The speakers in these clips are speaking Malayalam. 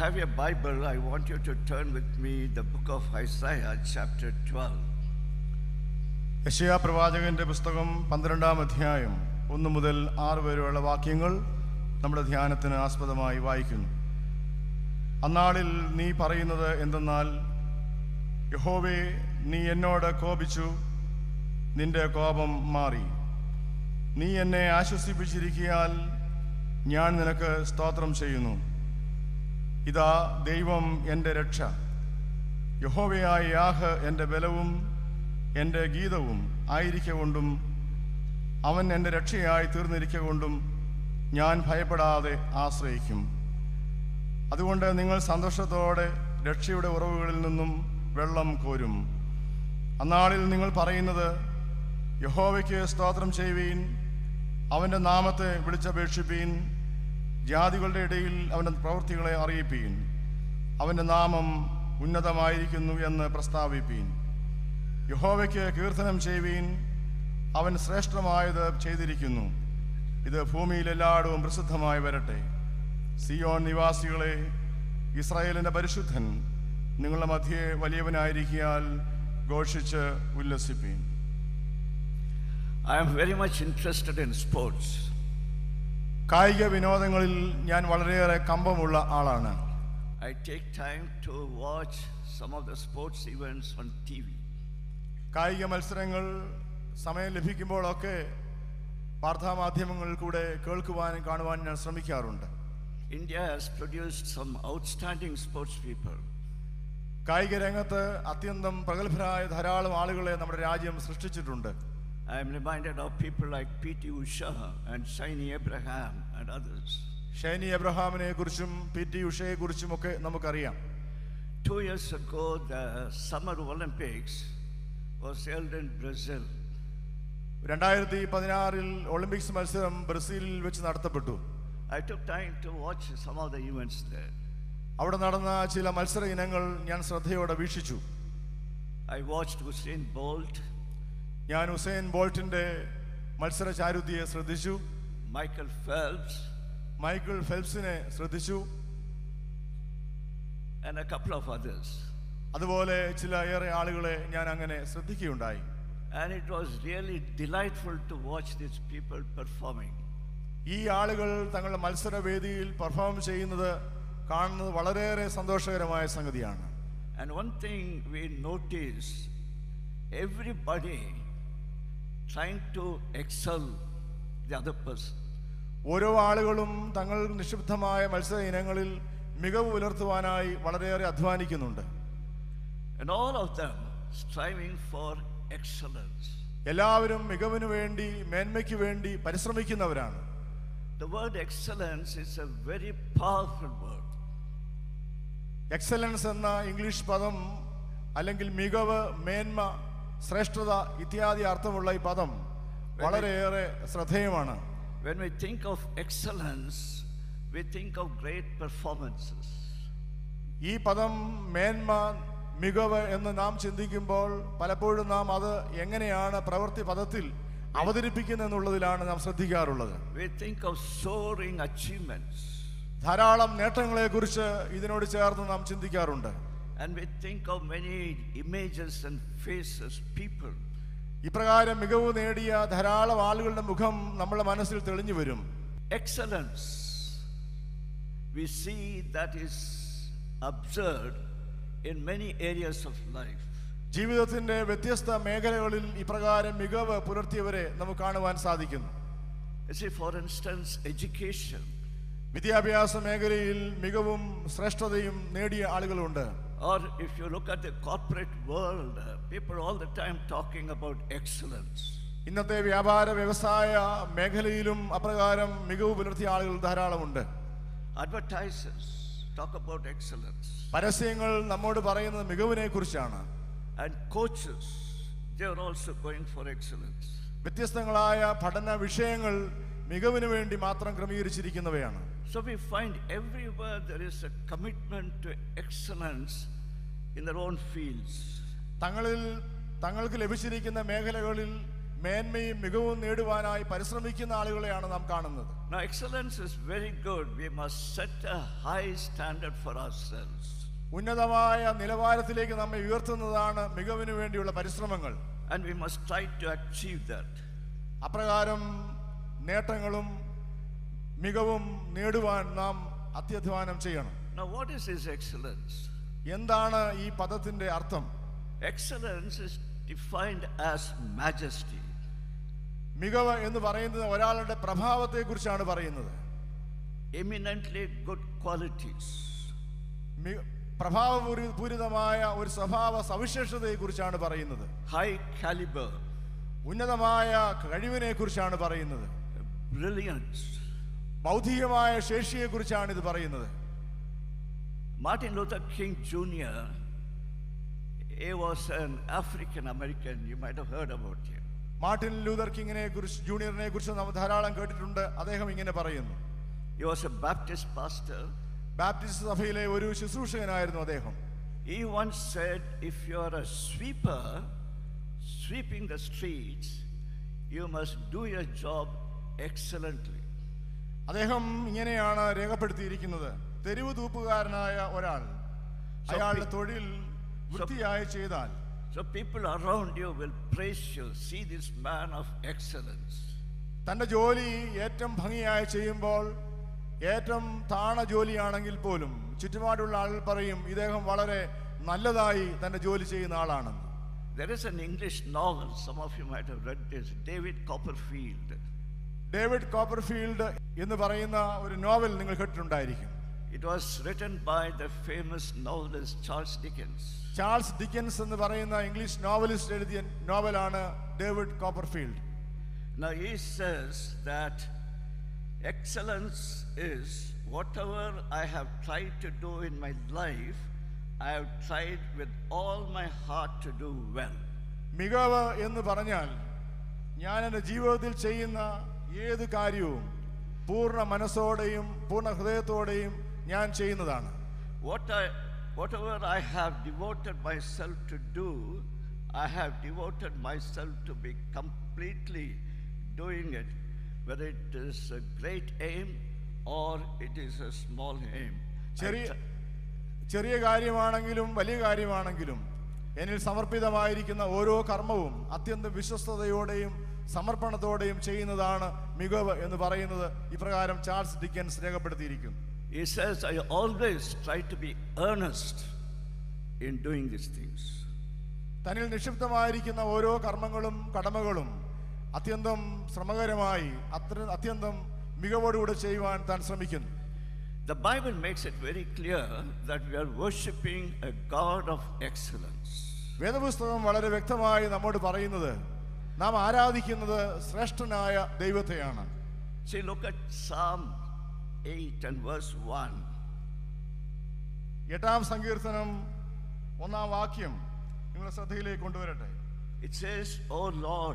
have your Bible, I want you to turn with me the book of Isaiah, chapter 12. യശയാ പ്രവാചകന്റെ പുസ്തകം പന്ത്രണ്ടാം അധ്യായം ഒന്ന് മുതൽ ആറ് വരെയുള്ള വാക്യങ്ങൾ നമ്മുടെ ധ്യാനത്തിന് ആസ്പദമായി വായിക്കുന്നു അന്നാളിൽ നീ പറയുന്നത് എന്തെന്നാൽ യഹോവേ നീ എന്നോട് കോപിച്ചു നിന്റെ കോപം മാറി നീ എന്നെ ആശ്വസിപ്പിച്ചിരിക്കിയാൽ ഞാൻ നിനക്ക് സ്തോത്രം ചെയ്യുന്നു ഇതാ ദൈവം എൻ്റെ രക്ഷ യഹോവയായ യാഹ് എൻ്റെ ബലവും എൻ്റെ ഗീതവും ആയിരിക്കൊണ്ടും അവൻ എൻ്റെ രക്ഷയായി തീർന്നിരിക്കൊണ്ടും ഞാൻ ഭയപ്പെടാതെ ആശ്രയിക്കും അതുകൊണ്ട് നിങ്ങൾ സന്തോഷത്തോടെ രക്ഷയുടെ ഉറവുകളിൽ നിന്നും വെള്ളം കോരും അന്നാളിൽ നിങ്ങൾ പറയുന്നത് യഹോവയ്ക്ക് സ്തോത്രം ചെയ്യുവീൻ അവൻ്റെ നാമത്തെ വിളിച്ചപേക്ഷിപ്പീൻ ജാതികളുടെ ഇടയിൽ അവൻ്റെ പ്രവൃത്തികളെ അറിയിപ്പീൻ അവൻ്റെ നാമം ഉന്നതമായിരിക്കുന്നു എന്ന് പ്രസ്താവിപ്പീൻ യഹോവയ്ക്ക് കീർത്തനം ചെയ്യുവീൻ അവൻ ശ്രേഷ്ഠമായത് ചെയ്തിരിക്കുന്നു ഇത് ഭൂമിയിൽ എല്ലായിടവും പ്രസിദ്ധമായി വരട്ടെ സിയോൺ നിവാസികളെ ഇസ്രായേലിൻ്റെ പരിശുദ്ധൻ നിങ്ങളുടെ മധ്യേ വലിയവനായിരിക്കിയാൽ ഘോഷിച്ച് ഉല്ലസിപ്പീൻ I am very much interested in sports. കായിക വിനോദങ്ങളിൽ ഞാൻ വളരെയേറെ കമ്പമുള്ള ആളാണ് I take time to watch some of the sports events on TV. കായിക മത്സരങ്ങൾ സമയം ലഭിക്കുമ്പോഴൊക്കെ വാർത്താമാധ്യമങ്ങളിൽ കൂടെ കേൾക്കുവാനും കാണുവാനും ഞാൻ ശ്രമിക്കാറുണ്ട് India has produced some outstanding sports people. കായിക രംഗത്ത് അത്യന്തം പ്രഗത്ഭരായ ധാരാളം ആളുകളെ നമ്മുടെ രാജ്യം സൃഷ്ടിച്ചിട്ടുണ്ട് I am reminded of people like P.T. Usha and Shiny Abraham and others. Shiny എബ്രഹാമിനെ കുറിച്ചും പി ടി ഉഷയെ കുറിച്ചും ഒക്കെ നമുക്കറിയാം Two years ago, the Summer Olympics was held in Brazil. രണ്ടായിരത്തി പതിനാറിൽ ഒളിമ്പിക്സ് മത്സരം ബ്രസീലിൽ വെച്ച് നടത്തപ്പെട്ടു I took time to watch some of the events there. അവിടെ നടന്ന ചില മത്സര ഇനങ്ങൾ ഞാൻ ശ്രദ്ധയോടെ വീക്ഷിച്ചു I watched Usain Bolt, ഞാൻ ഉസൈൻ ബോൾട്ടിന്റെ മത്സര ചാരുതിയെ ശ്രദ്ധിച്ചു Michael Phelps, മൈക്കിൾ ഫെൽപ്സിനെ ശ്രദ്ധിച്ചു and a couple of others. അതുപോലെ ചില ഏറെ ആളുകളെ ഞാൻ അങ്ങനെ ശ്രദ്ധിക്കുകയുണ്ടായി And it was really delightful to watch these people performing. ഈ ആളുകൾ തങ്ങളുടെ മത്സരവേദിയിൽ പെർഫോം ചെയ്യുന്നത് കാണുന്നത് വളരെയേറെ സന്തോഷകരമായ സംഗതിയാണ് And one thing we notice everybody trying to excel the other person. ഓരോ ആളുകളും തങ്ങൾ നിക്ഷിപ്തമായ മത്സര ഇനങ്ങളിൽ മികവ് പുലർത്തുവാനായി വളരെയേറെ അധ്വാനിക്കുന്നുണ്ട് And all of them striving for excellence. എല്ലാവരും മികവിനു വേണ്ടി മേന്മയ്ക്ക് വേണ്ടി പരിശ്രമിക്കുന്നവരാണ് The word excellence is a very powerful word. Excellence എന്ന ഇംഗ്ലീഷ് പദം അല്ലെങ്കിൽ മികവ് മേന്മ ശ്രേഷ്ഠത ഇത്യാദി അർത്ഥമുള്ള ഈ പദം വളരെയേറെ ശ്രദ്ധേയമാണ് When we think of excellence, we think of great performances. ഈ പദം മേന്മ മികവ് എന്ന് നാം ചിന്തിക്കുമ്പോൾ പലപ്പോഴും നാം അത് എങ്ങനെയാണ് പ്രവൃത്തി പദത്തിൽ അവതരിപ്പിക്കുന്നത് എന്നുള്ളതിലാണ് നാം ശ്രദ്ധിക്കാറുള്ളത് We think of soaring achievements. ധാരാളം നേട്ടങ്ങളെക്കുറിച്ച് ഇതിനോട് ചേർന്ന് നാം ചിന്തിക്കാറുണ്ട് And we think of many images and faces, people. ഇപ്രകാരം മികവ് നേടിയ ധാരാളം ആളുകളുടെ മുഖം നമ്മുടെ മനസ്സിൽ തെളിഞ്ഞു വരും Excellence, we see that is observed in many areas of life. ജീവിതത്തിന്റെ വ്യത്യസ്ത മേഖലകളിൽ ഇപ്രകാരം മികവ് പുലർത്തിയവരെ നമുക്ക് കാണുവാൻ സാധിക്കുന്നു You see, for instance, education, വിദ്യാഭ്യാസ മേഖലയിൽ മികവും ശ്രേഷ്ഠതയും നേടിയ ആളുകളുണ്ട് or if you look at the corporate world, uh, people all the time talking about excellence. ഇന്നത്തെ വ്യാപാര വ്യവസായ മേഖലയിലും അപ്രകാരം മികവ് പുലർത്തിയ ആളുകൾ ധാരാളമുണ്ട് Advertisers talk about excellence. പരസ്യങ്ങൾ നമ്മോട് പറയുന്നത് മികവിനെ കുറിച്ചാണ് And coaches, they are also going for excellence. വ്യത്യസ്തങ്ങളായ പഠന വിഷയങ്ങൾ മികവിന് വേണ്ടി മാത്രം ക്രമീകരിച്ചിരിക്കുന്നവയാണ് So we find everywhere there is a commitment to excellence in their own fields. തങ്ങളിൽ തങ്ങൾക്ക് ലഭിച്ചിരിക്കുന്ന മേഖലകളിൽ മേന്മയും മികവും നേടുവാനായി പരിശ്രമിക്കുന്ന ആളുകളെയാണ് നാം കാണുന്നത് Now, excellence is very good. We must set a high standard for ourselves. ഉന്നതമായ നിലവാരത്തിലേക്ക് നമ്മെ ഉയർത്തുന്നതാണ് മികവിന് വേണ്ടിയുള്ള പരിശ്രമങ്ങൾ And we must try to achieve that. അപ്രകാരം നേട്ടങ്ങളും മികവും നേടുവാൻ നാം അത്യധ്വാനം ചെയ്യണം Now, what is His excellence? എന്താണ് ഈ പദത്തിന്റെ അർത്ഥം Excellence is defined as majesty. മികവ് എന്ന് പറയുന്നത് ഒരാളുടെ പ്രഭാവത്തെക്കുറിച്ചാണ് പറയുന്നത് eminently good qualities. മി- പ്രഭാവപൂരിതമായ ഒരു സ്വഭാവ സവിശേഷതയെക്കുറിച്ചാണ് പറയുന്നത് high caliber, ഉന്നതമായ കഴിവിനെ കുറിച്ചാണ് പറയുന്നത് brilliance. ബൗദ്ധികമായ ശേഷിയെക്കുറിച്ചാണ് ഇത് പറയുന്നത് Martin Luther King Jr., he was an African American. You might have heard about him. Martin Luther കിങ്ങിനെ കുറിച്ച് ജൂനിയറിനെ കുറിച്ച് നമ്മൾ ധാരാളം കേട്ടിട്ടുണ്ട് അദ്ദേഹം ഇങ്ങനെ പറയുന്നു He was a Baptist pastor. Baptist സഭയിലെ ഒരു ശുശ്രൂഷകനായിരുന്നു അദ്ദേഹം He once said, If you are a sweeper sweeping the streets, you must do your job excellently. അദ്ദേഹം ഇങ്ങനെയാണ് രേഖപ്പെടുത്തിയിരിക്കുന്നത് തെരുവ് തൂപ്പുകാരനായ ഒരാൾ അയാളുടെ തൊഴിൽ വൃത്തിയായി ചെയ്താൽ So people around you will praise you. See this man of excellence. തൻ്റെ ജോലി ഏറ്റവും ഭംഗിയായി ചെയ്യുമ്പോൾ ഏറ്റവും താണ ജോലിയാണെങ്കിൽ പോലും ചുറ്റുപാടുള്ള ആളുകൾ പറയും ഇദ്ദേഹം വളരെ നല്ലതായി തൻ്റെ ജോലി ചെയ്യുന്ന ആളാണെന്ന് There is an English novel, some of you might have read this, David Copperfield. David Copperfield എന്ന് പറയുന്ന ഒരു നോവൽ നിങ്ങൾ കേട്ടിട്ടുണ്ടായിരിക്കും It was written by the famous novelist Charles Dickens. Charles Dickens എന്ന് പറയുന്ന ഇംഗ്ലീഷ് നോവലിസ്റ്റ് എഴുതിയ നോവലാണ് David Copperfield Now he says that excellence is whatever I have tried to do in my life, I have tried with all my heart to do well. മികവ് എന്ന് പറഞ്ഞാൽ ഞാൻ എൻ്റെ ജീവിതത്തിൽ ചെയ്യുന്ന ഏത് കാര്യവും പൂർണ്ണ മനസ്സോടെയും പൂർണ്ണ ഹൃദയത്തോടെയും ഞാൻ ചെയ്യുന്നതാണ് What I, whatever I have devoted myself to do, I have devoted myself to be completely doing it, whether it is a great aim or it is a small aim. I ചെറിയ try- ചെറിയ കാര്യമാണെങ്കിലും വലിയ കാര്യമാണെങ്കിലും എന്നിൽ സമർപ്പിതമായിരിക്കുന്ന ഓരോ കർമ്മവും അത്യന്തം വിശ്വസ്തയോടെയും സമർപ്പണത്തോടെയും ചെയ്യുന്നതാണ് മികവ് എന്ന് പറയുന്നത് ഇപ്രകാരം ചാൾസ് ഡിക്കൻസ് രേഖപ്പെടുത്തിയിരിക്കുന്നു He says, I always try to be earnest in doing these things. തന്നിൽ നിക്ഷിപ്തമായിരിക്കുന്ന ഓരോ കർമ്മങ്ങളും കടമകളും അത്യന്തം ശ്രമകരമായി അത്ര അത്യന്തം മികവോടുകൂടെ ചെയ്യുവാൻ താൻ ശ്രമിക്കുന്നു The Bible makes it very clear that we are worshiping a God of excellence. വേദപുസ്തകം വളരെ വ്യക്തമായി നമ്മോട് പറയുന്നത് നാം ആരാധിക്കുന്നത് ശ്രേഷ്ഠനായ ദൈവത്തെയാണ് See, look at Psalm 8 and verse 1. എട്ടാം സങ്കീർത്തനം ഒന്നാം വാക്യം നിങ്ങളുടെ ശ്രദ്ധയിലേക്ക് കൊണ്ടുവരട്ടെ It says, Oh Lord,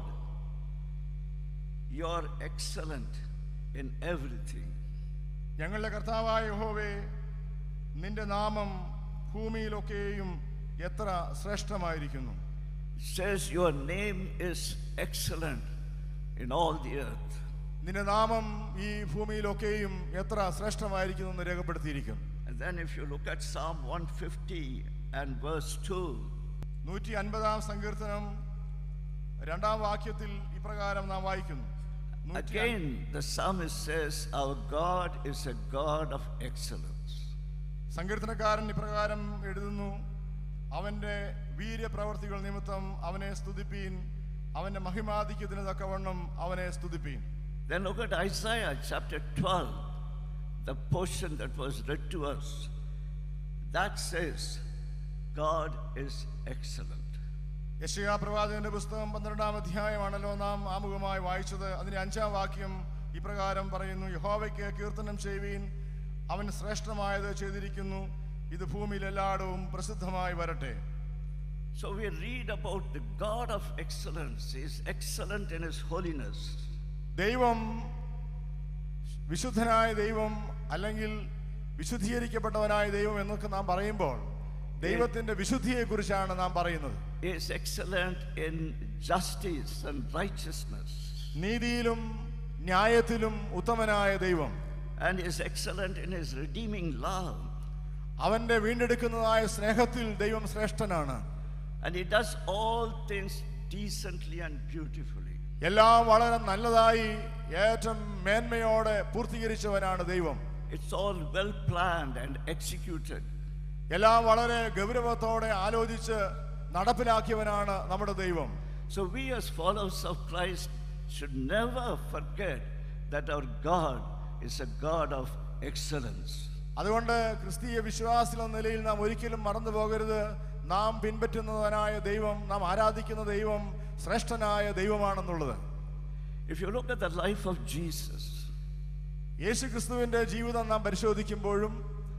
you are excellent in everything. ഞങ്ങളുടെ കർത്താവായ യഹോവേ നിന്റെ നാമം ഭൂമിയിലൊക്കെയും എത്ര ശ്രേഷ്ഠമായിരിക്കുന്നു It says, Your name is excellent in all the earth. നിന്റെ നാമം ഈ ഭൂമിയിലൊക്കെയും എത്ര ശ്രേഷ്ഠമായിരിക്കുന്നു എന്ന് രേഖപ്പെടുത്തിയിരിക്കുന്നു And then, if you look at Psalm 150 and verse 2, നൂറ്റി അൻപതാം സങ്കീർത്തനം രണ്ടാം വാക്യത്തിൽ ഇപ്രകാരം നാം വായിക്കുന്നു നൂറ്റി അൻ- again the psalmist says, Our God is a God of excellence. സങ്കീർത്തനക്കാരൻ ഇപ്രകാരം എഴുതുന്നു അവന്റെ വീര്യപ്രവർത്തികൾ നിമിത്തം അവനെ സ്തുതിപ്പീൻ അവന്റെ മഹിമാധിക്യത്തിന് തക്കവണ്ണം അവനെ സ്തുതിപ്പീൻ Then look at Isaiah chapter 12, the portion that was read to us. That says, God is excellent. യശയാ പ്രവാചകന്റെ പുസ്തകം പന്ത്രണ്ടാം അധ്യായമാണല്ലോ നാം ആമുഖമായി വായിച്ചത് അതിന്റെ അഞ്ചാം വാക്യം ഇപ്രകാരം പറയുന്നു യഹോവയ്ക്ക് കീർത്തനം ചെയ്യുവീൻ അവൻ ശ്രേഷ്ഠമായത് ചെയ്തിരിക്കുന്നു ഇത് ഭൂമിയിൽ എല്ലായിടവും പ്രസിദ്ധമായി വരട്ടെ So we read about the God of excellence. He is excellent in his holiness. ദൈവം വിശുദ്ധനായ ദൈവം അല്ലെങ്കിൽ വിശുദ്ധീകരിക്കപ്പെട്ടവനായ ദൈവം എന്നൊക്കെ നാം പറയുമ്പോൾ ദൈവത്തിന്റെ വിശുദ്ധിയെ കുറിച്ചാണ് നാം പറയുന്നത് is excellent in justice and righteousness, നീതിയിലും ന്യായത്തിലും ഉത്തമനായ ദൈവം and is excellent in his redeeming love. അവന്റെ വീണ്ടെടുക്കുന്നതായ സ്നേഹത്തിൽ ദൈവം ശ്രേഷ്ഠനാണ് And he does all things decently and beautifully. എല്ലാം വളരെ നല്ലതായി ഏറ്റവും മേന്മയോടെ പൂർത്തീകരിച്ചവനാണ് ദൈവം It's all well planned and executed. എല്ലാം വളരെ ഗൗരവത്തോടെ ആലോചിച്ച് നടപ്പിലാക്കിയവനാണ് നമ്മുടെ ദൈവം So we as followers of Christ should never forget that our God is a God of excellence. അതുകൊണ്ട് ക്രിസ്തീയ വിശ്വാസികൾ എന്ന നിലയിൽ നാം ഒരിക്കലും മറന്നു പോകരുത് നാം പിൻപറ്റുന്നവനായ ദൈവം നാം ആരാധിക്കുന്ന ദൈവം ശ്രേഷ്ഠനായ ദൈവമാണെന്നുള്ളത് If you look at the life of Jesus, യേശു ക്രിസ്തുവിന്റെ ജീവിതം നാം പരിശോധിക്കുമ്പോഴും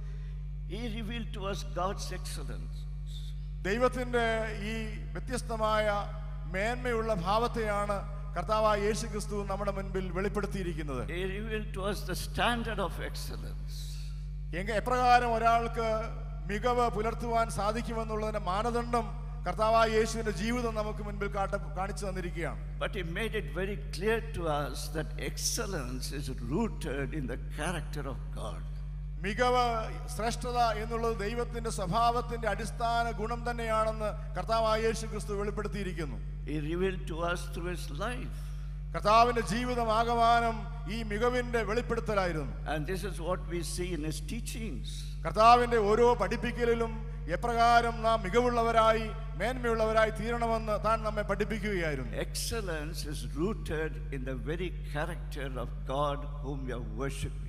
he revealed to us God's excellence. ദൈവത്തിന്റെ ഈ വ്യത്യസ്തമായ മേന്മയുള്ള ഭാവത്തെയാണ് കർത്താവായ യേശു ക്രിസ്തു നമ്മുടെ മുൻപിൽ വെളിപ്പെടുത്തിയിരിക്കുന്നത് He revealed to us the standard of excellence. എങ്ക എപ്രകാരം ഒരാൾക്ക് മികവ് പുലർത്തുവാൻ സാധിക്കുമെന്നുള്ളതിന്റെ മാനദണ്ഡം കർത്താവായ യേശുവിന്റെ ജീവിതം നമുക്ക് മുൻപിൽ കാട്ട കാണിച്ചു തന്നിരിക്കുകയാണ് But he made it very clear to us that excellence is rooted in the character of God. മികവ് ശ്രേഷ്ഠത എന്നുള്ളത് ദൈവത്തിന്റെ സ്വഭാവത്തിന്റെ അടിസ്ഥാന ഗുണം തന്നെയാണെന്ന് കർത്താവായ യേശു ക്രിസ്തു വെളിപ്പെടുത്തിയിരിക്കുന്നു He revealed to us through his life. കർത്താവിന്റെ ജീവിതം ആകമാനം ഈ മികവിന്റെ വെളിപ്പെടുത്തലായിരുന്നു And this is what we see in his teachings. കർത്താവിന്റെ ഓരോ പഠിപ്പിക്കലിലും എപ്രകാരം നാം മികവുള്ളവരായി മേന്മയുള്ളവരായി തീരണമെന്ന് താൻ നമ്മെ പഠിപ്പിക്കുകയായിരുന്നു Excellence is rooted in the very character of God whom we are worshiping.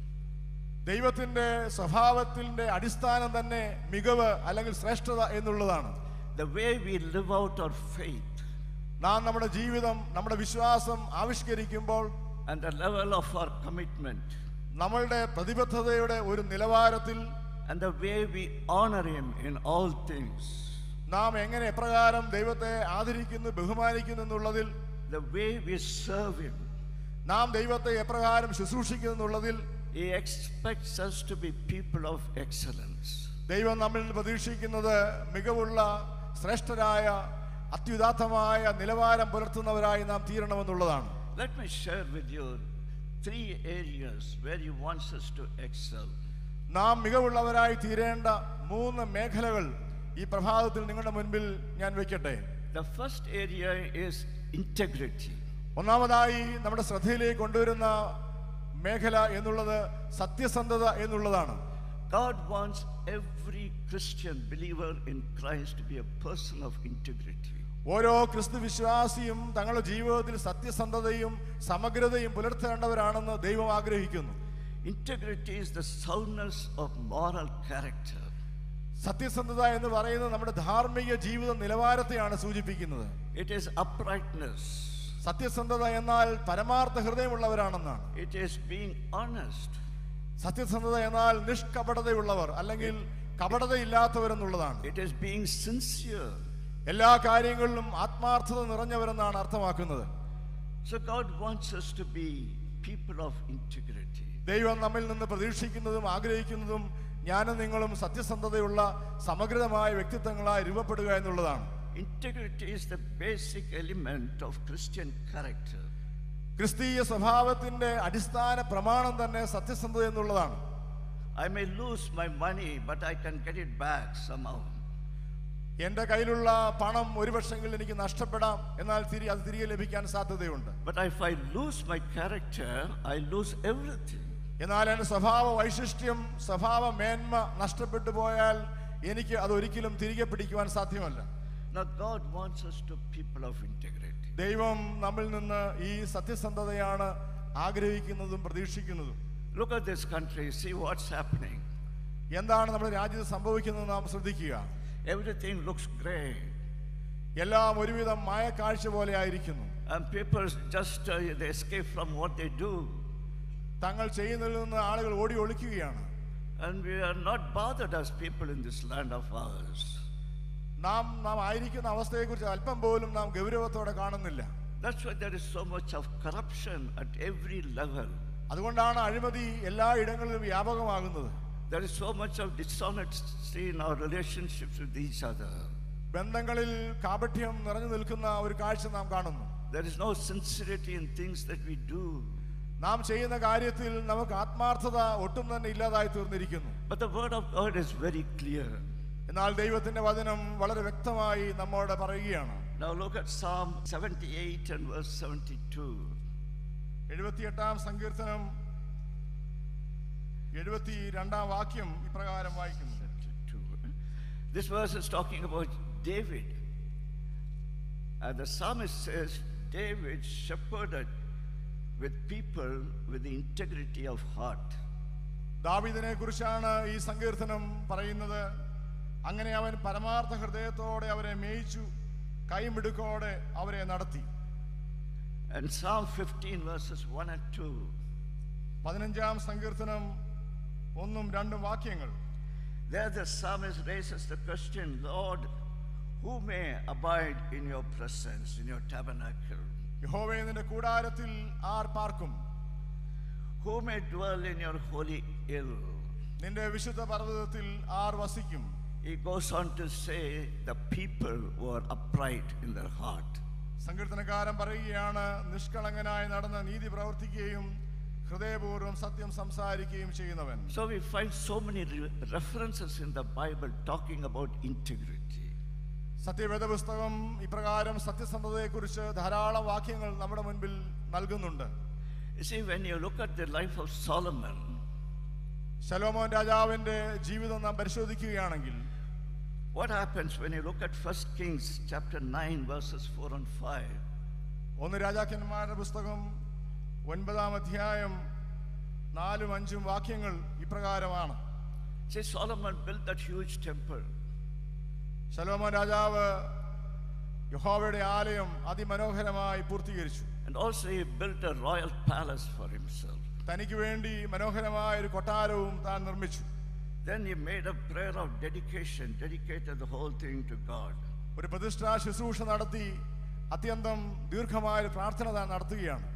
ദൈവത്തിന്റെ സ്വഭാവത്തിന്റെ അടിസ്ഥാനം തന്നെ മികവ് അല്ലെങ്കിൽ ശ്രേഷ്ഠത എന്നുള്ളതാണ് The way we live out our faith നാം നമ്മുടെ ജീവിതം നമ്മുടെ വിശ്വാസം ആവിഷ്കരിക്കുമ്പോൾ and the level of our commitment നമ്മളുടെ പ്രതിബദ്ധതയുടെ ഒരു നിലവാരത്തിൽ and the way we honor him in all things. നാം എങ്ങനെ എപ്രകാരം ദൈവത്തെ ആദരിക്കുന്നു ബഹുമാനിക്കുന്നു എന്നുള്ളതിൽ The way we serve him. നാം ദൈവത്തെ എപ്രകാരം ശുശ്രൂഷിക്കുന്നു എന്നുള്ളതിൽ He expects us to be people of excellence. ദൈവം നമ്മിൽ നിന്ന് പ്രതീക്ഷിക്കുന്നത് മികവുള്ള ശ്രേഷ്ഠരായ അത്യുദാത്തമായ നിലവാരം പുലർത്തുന്നവരായി നാം തീരണമെന്നുള്ളതാണ് Let me share with you three areas where he wants us to excel. നാം മികവുള്ളവരായി തീരേണ്ട മൂന്ന് മേഖലകൾ ഈ പ്രഭാതത്തിൽ നിങ്ങളുടെ മുൻപിൽ ഞാൻ വെക്കട്ടെ The first area is integrity. ഒന്നാമതായി നമ്മുടെ ശ്രദ്ധയിലേക്ക് കൊണ്ടുവരുന്ന മേഖല എന്നുള്ളത് സത്യസന്ധത എന്നുള്ളതാണ് God wants every Christian believer in Christ to be a person of integrity. ഓരോ ക്രിസ്തു വിശ്വാസിയും തങ്ങളുടെ ജീവിതത്തിൽ സത്യസന്ധതയും സമഗ്രതയും പുലർത്തേണ്ടവരാണെന്ന് ദൈവം ആഗ്രഹിക്കുന്നു Integrity is the soundness of moral character. സത്യസന്ധത എന്ന് പറയുന്നത് നമ്മുടെ ധാർമ്മിക ജീവിത നിലവാരത്തെയാണ് സൂചിപ്പിക്കുന്നത് It is uprightness. സത്യസന്ധത എന്നാൽ പരമാർത്ഥ ഹൃദയമുള്ളവരാണെന്നാണ് It is being honest. സത്യസന്ധത എന്നാൽ നിഷ്കപടതയുള്ളവർ അല്ലെങ്കിൽ കപടതയില്ലാത്തവരെന്നുള്ളതാണ് It is being sincere. എല്ലാ കാര്യങ്ങളിലും ആത്മാർത്ഥത നിറഞ്ഞവരെന്നാണ് അർത്ഥമാക്കുന്നത് So God wants us to be people of integrity. ദൈവം നമ്മിൽ നിന്ന് പ്രതീക്ഷിക്കുന്നതും ആഗ്രഹിക്കുന്നതും ഞാനും നിങ്ങളും സത്യസന്ധതയുള്ള സമഗ്രമായ വ്യക്തിത്വങ്ങളായി രൂപപ്പെടുക എന്നുള്ളതാണ് Integrity is the basic element of Christian character. ക്രിസ്തീയ സ്വഭാവത്തിന്റെ അടിസ്ഥാന പ്രമാണം തന്നെ സത്യസന്ധത എന്നുള്ളതാണ് I may lose my money, but I can get it back somehow. എൻ്റെ കയ്യിലുള്ള പണം ഒരു പക്ഷെങ്കിൽ എനിക്ക് നഷ്ടപ്പെടാം എന്നാൽ തിരി അത് തിരികെ ലഭിക്കാൻ സാധ്യതയുണ്ട് But if I lose my character, I lose everything. എന്നാൽ എൻ്റെ സ്വഭാവ വൈശിഷ്ട്യം സ്വഭാവ മേന്മ നഷ്ടപ്പെട്ടു പോയാൽ എനിക്ക് അത് ഒരിക്കലും തിരികെ പിടിക്കുവാൻ സാധ്യമല്ല Now, God wants us to people of integrity. ദൈവം നമ്മിൽ നിന്ന് ഈ സത്യസന്ധതയാണ് ആഗ്രഹിക്കുന്നതും പ്രതീക്ഷിക്കുന്നതും Look at this country, see what's happening. എന്താണ് നമ്മുടെ രാജ്യത്ത് സംഭവിക്കുന്നത് നാം ശ്രദ്ധിക്കുക Everything looks great. എല്ലാം ഒരുവിധം മായക്കാഴ്ച പോലെ ആയിരിക്കുന്നു And people just uh, they escape from what they do. തങ്ങൾ ചെയ്യുന്നതിൽ നിന്ന് ആളുകൾ ഓടി ഒളിക്കുകയാണ് And we are not bothered as people in this land of ours. നാം നാം ആയിരിക്കുന്ന അവസ്ഥയെക്കുറിച്ച് അല്പം പോലും നാം ഗൗരവത്തോടെ കാണുന്നില്ല That's why there is so much of corruption at every level. അതുകൊണ്ടാണ് അഴിമതി എല്ലാ ഇടങ്ങളിലും വ്യാപകമാകുന്നത് There is so much of dishonesty in our relationships with each other. ബന്ധങ്ങളിൽ കാപഠ്യം നിറഞ്ഞു നിൽക്കുന്ന ഒരു കാഴ്ച നാം കാണുന്നു There is no sincerity in things that we do. നാം ചെയ്യുന്ന കാര്യത്തിൽ നമുക്ക് ആത്മാർത്ഥത ഒട്ടും തന്നെ ഇല്ലാതായി തീർന്നിരിക്കുന്നു But the word of God is very clear. എന്നാൽ ദൈവത്തിന്റെ വചനം വളരെ വ്യക്തമായി നമ്മോട് പറയുകയാണ് Now look at Psalm 78 and verse 72. എഴുപത്തിയെട്ടാം സങ്കീർത്തനം എഴുപത്തി രണ്ടാം വാക്യം ഇപ്രകാരം വായിക്കുന്നു 72. This verse is talking about David. And the psalmist says, David shepherded with people with the integrity of heart. ദാവീദിനെ കുറിച്ചാണ് ഈ സങ്കീർത്തനം പറയുന്നത് അങ്ങനെ അവൻ പരമാർത്ഥ ഹൃദയത്തോടെ അവരെ മേയിച്ചു കൈമിടുക്കോടെ അവരെ നടത്തി And Psalm 15, verses 1 and 2. പതിനഞ്ചാം സങ്കീർത്തനം ഒന്നും രണ്ടും വാക്യങ്ങൾ There the psalmist raises the question, Lord, who may abide in your presence, in your tabernacle? യഹോവേ നിന്റെ കൂടാരത്തിൽ ആർ പാർക്കും Who may dwell in your holy hill? നിന്റെ വിശുദ്ധ പർവ്വതത്തിൽ ആർ വസിക്കും He goes on to say, the people who are upright in their heart. സങ്കീർത്തനക്കാരൻ പറയുകയാണ് നിഷ്കളങ്കനായി നടന്ന നീതി പ്രവർത്തിക്കുകയും ഹൃദയപൂർവ്വം സത്യം സംസാരിക്കുകയും ചെയ്യുന്നവൻ So we find so many re- references in the Bible talking about integrity. സത്യവേദ പുസ്തകം ഇപ്രകാരം സത്യസന്ധതയെക്കുറിച്ച് ധാരാളം വാക്യങ്ങൾ നമ്മുടെ മുൻപിൽ നൽകുന്നുണ്ട് You see, when you look at the life of Solomon, ശലോമോൻ രാജാവിന്റെ ജീവിതം നാം പരിശോധിക്കുകയാണെങ്കിൽ what happens when you look at 1 Kings chapter 9, verses 4 and 5? ഒന്ന് രാജാക്കന്മാരുടെ പുസ്തകം ഒൻപതാം അധ്യായം നാലും അഞ്ചും വാക്യങ്ങൾ ഇപ്രകാരമാണ് See, Solomon built that huge temple. ശലോമോൻ രാജാവ് യഹോവയുടെ ആലയം അതിമനോഹരമായി പൂർത്തീകരിച്ചു And also, he built a royal palace for himself. തനിക്ക് വേണ്ടി മനോഹരമായ ഒരു കൊട്ടാരവും താൻ നിർമ്മിച്ചു Then he made a prayer of dedication, dedicated the whole thing to God. ഒരു പ്രതിഷ്ഠാ ശുശ്രൂഷ നടത്തി അത്യന്തം ദീർഘമായ ഒരു പ്രാർത്ഥന താൻ നടത്തുകയാണ്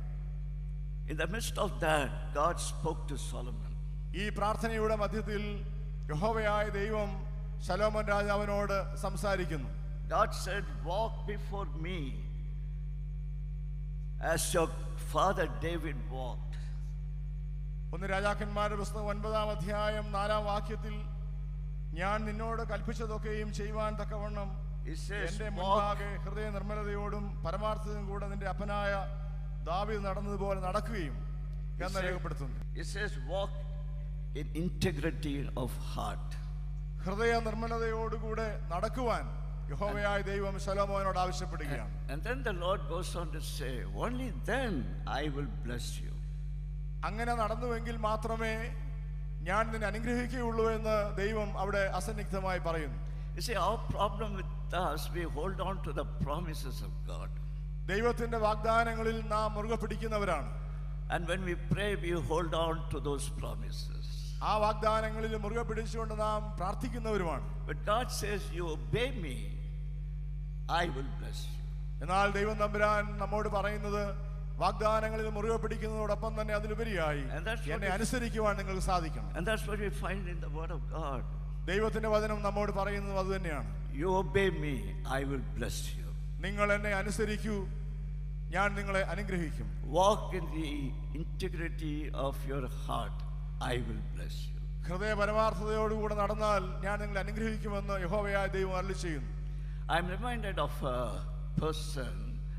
In the midst of that, God spoke to Solomon. ഈ പ്രാർത്ഥനയുടെ മധ്യത്തിൽ യഹോവയായ ദൈവം ശലോമോൻ രാജാവിനോട് സംസാരിക്കുന്നു God said, Walk before me as your father David walked. ഒന്ന് രാജാക്കന്മാരുടെ പുസ്തകം ഒൻപതാം അധ്യായം നാലാം വാക്യത്തിൽ ഞാൻ നിന്നോട് കൽപ്പിച്ചതൊക്കെയും ചെയ്യുവാൻ തക്കവണ്ണം He says, എന്റെ Walk, മുൻപാകെ ഹൃദയ നിർമ്മലതയോടും പരമാർത്ഥതയും കൂടെ നിന്റെ അപ്പനായ ദാവീദ് നടന്നതുപോലെ നടക്കുകയും എന്ന് said- രേഖപ്പെടുത്തുന്നു he says, Walk in integrity of heart. ഹൃദയ നിർമ്മലതയോടുകൂടെ നടക്കുവാൻ യഹോവയായ ദൈവം ശലോമോനോട് ആവശ്യപ്പെടുകയാണ് And then the Lord goes on to say, Only then I will bless you. അങ്ങനെ നടന്നുവെങ്കിൽ മാത്രമേ ഞാൻ നിന്നെ അനുഗ്രഹിക്കുകയുള്ളൂ എന്ന് ദൈവം അവിടെ അസന്നിഗ്ധമായി പറയുന്നു You see, our problem with us, we hold on to the promises of God. ദൈവത്തിന്റെ വാഗ്ദാനങ്ങളിൽ നാം മുറുകെ പിടിക്കുന്നവരാണ് And when we pray, we hold on to those promises. ആ വാഗ്ദാനങ്ങളിൽ മുറുകെ പിടിച്ചുകൊണ്ട് നാം പ്രാർത്ഥിക്കുന്നവരുമാണ് But God says, You obey me, I will bless you. എന്നാൽ ദൈവം തമ്പുരാൻ നമ്മോട് പറയുന്നത് വാഗ്ദാനങ്ങളിൽ മുറുകെ പിടിക്കുന്നതോടൊപ്പം തന്നെ അതിലുപരിയായി And that's what എന്നെ is- അനുസരിക്കുവാൻ നിങ്ങൾക്ക് സാധിക്കണം And that's what we find in the Word of God. ദൈവത്തിന്റെ വചനം നമ്മോട് പറയുന്നത് അതുതന്നെയാണ് You obey me, I will bless you. നിങ്ങൾ എന്നെ അനുസരിക്കൂ ഞാൻ നിങ്ങളെ അനുഗ്രഹിക്കും Walk in the integrity of your heart, I will bless you. ഹൃദയ പരമാർത്ഥതയോടുകൂടെ നടന്നാൽ ഞാൻ നിങ്ങളെ അനുഗ്രഹിക്കുമെന്ന് യഹോവയായ ദൈവം അരളി ചെയ്യുന്നു I'm reminded of a person.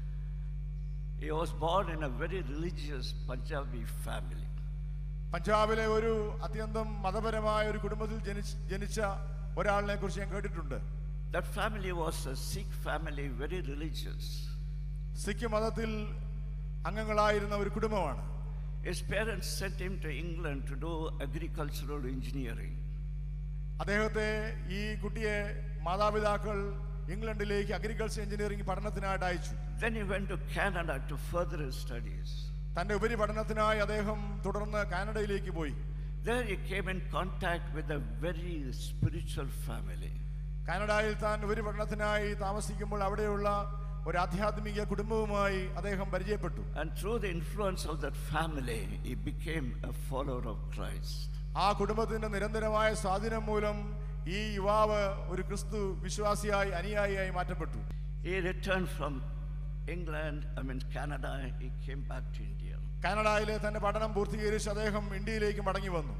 He was born in a very religious Punjabi family. പഞ്ചാബിലെ ഒരു അത്യന്തം മതപരമായ ഒരു കുടുംബത്തിൽ ജനിച്ച ജനിച്ച ഒരാളിനെ കുറിച്ച് ഞാൻ കേട്ടിട്ടുണ്ട് That family was a Sikh family, very religious. Sikh മതത്തിൽ അംഗങ്ങളായിരുന്ന ഒരു കുടുംബമാണ് His parents sent him to England to do agricultural engineering. അദ്ദേഹത്തെ ഈ കുട്ടിയെ മാതാപിതാക്കൾ ഇംഗ്ലണ്ടിലേക്ക് അഗ്രികൾച്ചർ എഞ്ചിനീയറിംഗ് പഠനത്തിനായിട്ട് അയച്ചു Then he went to Canada to further his studies. തന്റെ ഉപരിപഠനത്തിനായി അദ്ദേഹം തുടർന്ന് കാനഡയിലേക്ക് പോയി There he came in contact with a very spiritual family. കാനഡയിൽ താൻ ഉപരിപഠനത്തിനായി താമസിക്കുമ്പോൾ അവിടെയുള്ള ഒരു ആധ്യാത്മിക കുടുംബവുമായി അദ്ദേഹം പരിചയപ്പെട്ടു And through the influence of that family, he became a follower of Christ. ആ കുടുംബത്തിന്റെ നിരന്തരമായ സ്വാധീനം മൂലം ഈ യുവാവ് ഒരു ക്രിസ്തു വിശ്വാസിയായി അനുയായിയായി മാറ്റപ്പെട്ടു He returned from England, I mean Canada, he came back to India. കാനഡയിലെ തന്റെ പഠനം പൂർത്തീകരിച്ച് അദ്ദേഹം ഇന്ത്യയിലേക്ക് മടങ്ങി വന്നു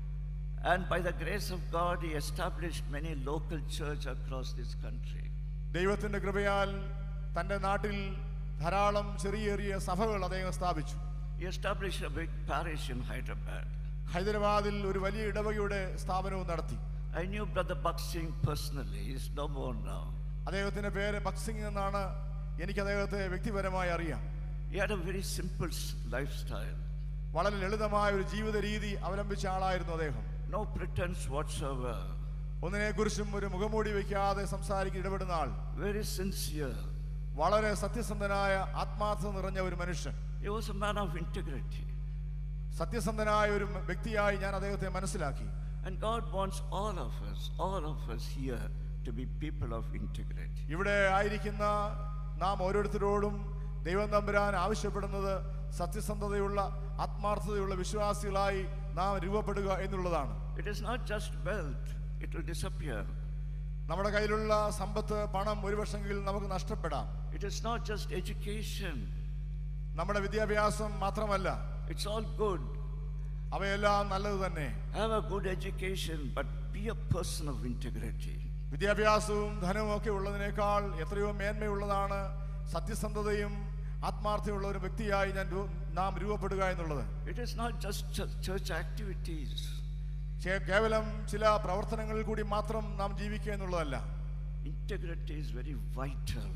And by the grace of God, he established many local church across this country. ദൈവത്തിന്റെ കൃപയാൽ തന്റെ നാട്ടിൽ ധാരാളം ചെറിയ ചെറിയ സഭകൾ അദ്ദേഹം സ്ഥാപിച്ചു He established a big parish in Hyderabad. ഹൈദരാബാദിൽ ഒരു വലിയ ഇടവകയുടെ സ്ഥാപനവും നടത്തി I knew Brother Buck Singh personally. He's no more now. അദ്ദേഹത്തിന്റെ പേര് ബക്സിംഗ് എന്നാണ് എനിക്ക് അദ്ദേഹത്തെ വ്യക്തിപരമായി അറിയാം He had a very simple s- lifestyle, വളരെ ലളിതമായ ഒരു ജീവിത രീതി അവലംബിച്ച ആളായിരുന്നു അദ്ദേഹം no pretense whatsoever, ഒന്നിനെക്കുറിച്ചും ഒരു മുഖംമൂടി വയ്ക്കാതെ സംസാരിക്കാൻ ഇടപെടുന്ന ആൾ very sincere. വളരെ സത്യസന്ധനായ ആത്മാർത്ഥത നിറഞ്ഞ ഒരു മനുഷ്യൻ He was a man of integrity. സത്യസന്ധനായ ഒരു വ്യക്തിയായി ഞാൻ അദ്ദേഹത്തെ മനസ്സിലാക്കി And God wants all of us, all of us here to be people of integrity. ഇവിടെ ആയിരിക്കുന്ന നാം ഓരോരുത്തരോടും ദൈവം തമ്പുരാൻ ആവശ്യപ്പെടുന്നത് സത്യസന്ധതയുള്ള ആത്മാർത്ഥതയുള്ള വിശ്വാസികളായി നാം രൂപപ്പെടുക എന്നുള്ളതാണ് It is not just wealth, it will disappear. നമ്മുടെ കയ്യിലുള്ള സമ്പത്ത് പണം ഒരു വർഷമെങ്കിൽ നമുക്ക് നഷ്ടപ്പെടാം It is not just education, നമ്മുടെ വിദ്യാഭ്യാസം മാത്രമല്ല it's all good. അവയെല്ലാം നല്ലത് തന്നെ Have a good education, but be a person of integrity. വിദ്യാഭ്യാസവും ധനവും ഒക്കെ ഉള്ളതിനേക്കാൾ എത്രയോ മേന്മയുള്ളതാണ് സത്യസന്ധതയും ആത്മാർത്ഥതയുള്ള ഒരു വ്യക്തിയായി ഞാൻ രൂ- നാം രൂപപ്പെടുക എന്നുള്ളത് It is not just ch- church activities. ചേ- കേവലം ചില പ്രവർത്തനങ്ങളിൽ കൂടി മാത്രം നാം ജീവിക്കുക എന്നുള്ളതല്ല Integrity is very vital.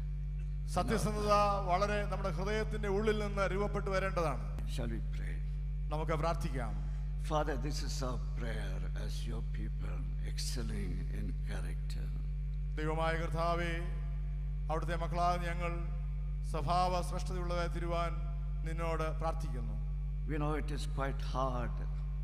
സത്യസന്ധത വളരെ നമ്മുടെ ഹൃദയത്തിന്റെ ഉള്ളിൽ നിന്ന് രൂപപ്പെട്ടു വരേണ്ടതാണ് Shall we pray? നമുക്ക് പ്രാർത്ഥിക്കാം Father, this is our prayer as your people, excelling in character. ദൈവമായ കർത്താവെ അവിടുത്തെ മക്കളായ ഞങ്ങൾ സ്വഭാവ ശ്രേഷ്ഠതയുള്ളതായി തിരുവാൻ നിന്നോട് പ്രാർത്ഥിക്കുന്നു We know it is quite hard,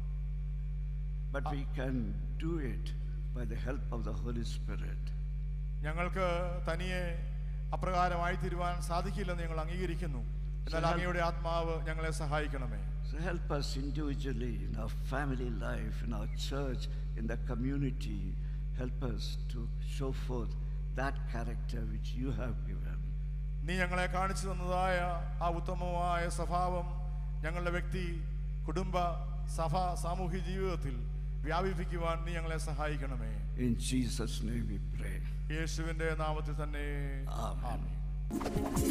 but we can do it by the help of the Holy Spirit. ഞങ്ങൾക്ക് തനിയെ അപ്രകാരമായി തീരുവാൻ സാധിക്കില്ലെന്ന് ഞങ്ങൾ അംഗീകരിക്കുന്നു എന്നാൽ അങ്ങയുടെ ആത്മാവ് ഞങ്ങളെ സഹായിക്കണമേ So help us individually in our family life, in our church, in the community. Help us to show forth that character which you have given. നീ ഞങ്ങളെ കാണിച്ചു തന്നതായ ആ ഉത്തമമായ സ്വഭാവം ഞങ്ങളുടെ വ്യക്തി കുടുംബ സഭ സാമൂഹ്യ ജീവിതത്തിൽ വ്യാപിപ്പിക്കുവാൻ നീ ഞങ്ങളെ സഹായിക്കണമേ In Jesus' name we pray. യേശുവിന്റെ നാമത്തിൽ തന്നെ Amen. ആമേൻ